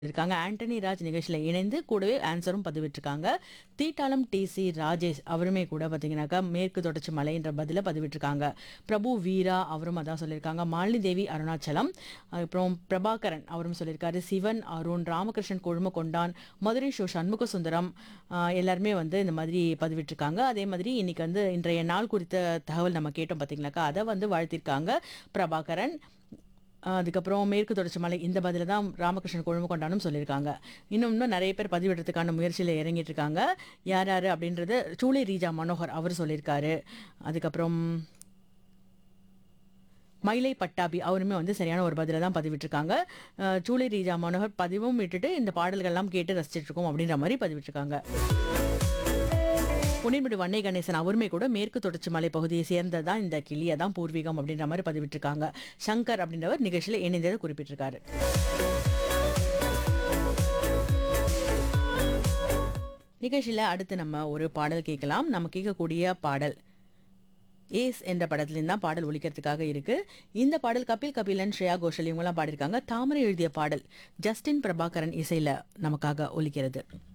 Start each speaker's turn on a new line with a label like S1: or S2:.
S1: இருக்காங்க ஆண்டனி ராஜ் நிகழ்ச்சியில் இணைந்து கூடவே ஆன்சரும் பதிவிட்டிருக்காங்க தீட்டாளம் டிசி ராஜேஷ் அவருமே கூட பார்த்தீங்கன்னாக்கா மேற்கு தொடர்ச்சி மலைன்ற பதில பதிவிட்டிருக்காங்க பிரபு வீரா அவரும் அதான் சொல்லியிருக்காங்க மாலினி தேவி அருணாச்சலம் அப்புறம் பிரபாகரன் அவரும் சொல்லியிருக்காரு சிவன் அருண் ராமகிருஷ்ணன் கொழும கொண்டான் மதுரை ஷோ சண்முக சுந்தரம் ஆஹ் எல்லாருமே வந்து இந்த மாதிரி பதிவிட்டிருக்காங்க அதே மாதிரி இன்னைக்கு வந்து இன்றைய நாள் குறித்த தகவல் நம்ம கேட்டோம் பார்த்தீங்கன்னாக்கா அதை வந்து வாழ்த்திருக்காங்க பிரபாகரன் ஆஹ் அதுக்கப்புறம் மேற்கு தொடர்ச்சி மலை இந்த பதில தான் ராமகிருஷ்ணன் கொழும்பு கொண்டானும் சொல்லியிருக்காங்க இன்னும் இன்னும் நிறைய பேர் பதிவிடுறதுக்கான முயற்சியில் இறங்கிட்டு இருக்காங்க யார் யார் அப்படின்றது சூளை ரீஜா மனோகர் அவர் சொல்லியிருக்காரு அதுக்கப்புறம் மயிலை பட்டாபி அவருமே வந்து சரியான ஒரு பதில தான் பதிவிட்டிருக்காங்க அஹ் சூளை ரீஜா மனோகர் பதிவும் விட்டுட்டு இந்த பாடல்கள்லாம் கேட்டு ரசிச்சிட்டு இருக்கோம் அப்படின்ற மாதிரி பதிவிட்டிருக்காங்க புனிர்மிடு வன்னை கணேசன் அவருமே கூட மேற்கு தொடர்ச்சி மலை பகுதியை சேர்ந்ததான் இந்த கிளியை தான் பூர்வீகம் அப்படின்ற மாதிரி பதிவிட்டிருக்காங்க சங்கர் அப்படின்றவர் நிகழ்ச்சியில் இணைந்ததை குறிப்பிட்டிருக்காரு நிகழ்ச்சியில் அடுத்து நம்ம ஒரு பாடல் கேட்கலாம் நம்ம கேட்கக்கூடிய பாடல் ஏஸ் என்ற படத்துலேருந்து தான் பாடல் ஒலிக்கிறதுக்காக இருக்கு இந்த பாடல் கபில் கபிலன் ஸ்ரேயா கோஷல் இவங்கெல்லாம் பாடியிருக்காங்க தாமரை எழுதிய பாடல் ஜஸ்டின் பிரபாகரன் இசையில் நமக்காக ஒலிக்கிறது